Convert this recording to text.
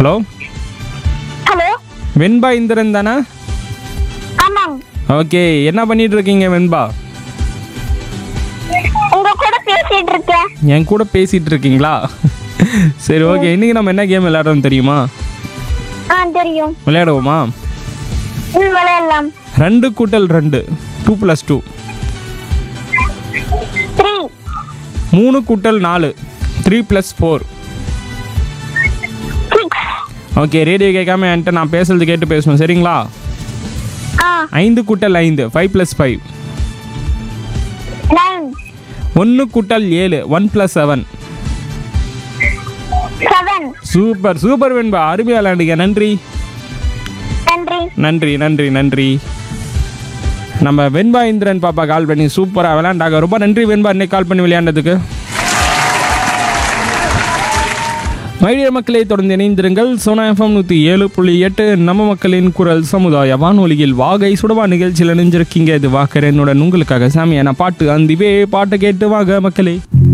hello hello வெண்பா இந்திரன் தானே ஆமாங்க okay என்ன பண்ணிட்டு இருக்கீங்க வெண்பா உங்க கூட பேசிட்டு இருக்கேன் என் கூட பேசிட்டு இருக்கீங்களா சரி ஓகே இன்னைக்கு நம்ம என்ன கேம் விளையாடுறோம் தெரியுமா ஆ தெரியும் விளையாடுவோமா ம் விளையாடலாம் ரெண்டு கூட்டல் ரெண்டு டூ ப்ளஸ் டூ த்ரீ மூணு கூட்டல் நாலு three plus four six okay radio கேட்காம என்கிட்ட நான் பேசுறது கேட்டு பேசணும் சரிங்களா ஆ ஐந்து கூட்டல் ஐந்து ஃபைவ் ப்ளஸ் ஃபைவ் நைன் ஒன்று கூட்டல் ஏழு one plus seven seven super super Venba அருமையாக விளையாண்டுங்க நன்றி நன்றி நன்றி நன்றி நன்றி நம்ம வெண்பா இந்திரன் பாப்பா கால் பண்ணி சூப்பராக விளையாண்டாங்க ரொம்ப நன்றி வெண்பா இன்னைக்கு கால் பண்ணி விளையாண்டதுக்கு மைடிய மக்களை தொடர்ந்து இணைந்திருங்கள் சோனா எஃப்எம் நூற்றி ஏழு புள்ளி எட்டு நம்ம மக்களின் குரல் சமுதாய வானொலியில் வாகை சுடவா நிகழ்ச்சியில் இணைஞ்சிருக்கீங்க இது வாக்கர் என்னுடன் உங்களுக்காக சாமியான பாட்டு அந்திவே பாட்டை கேட்டு வாங்க மக்களே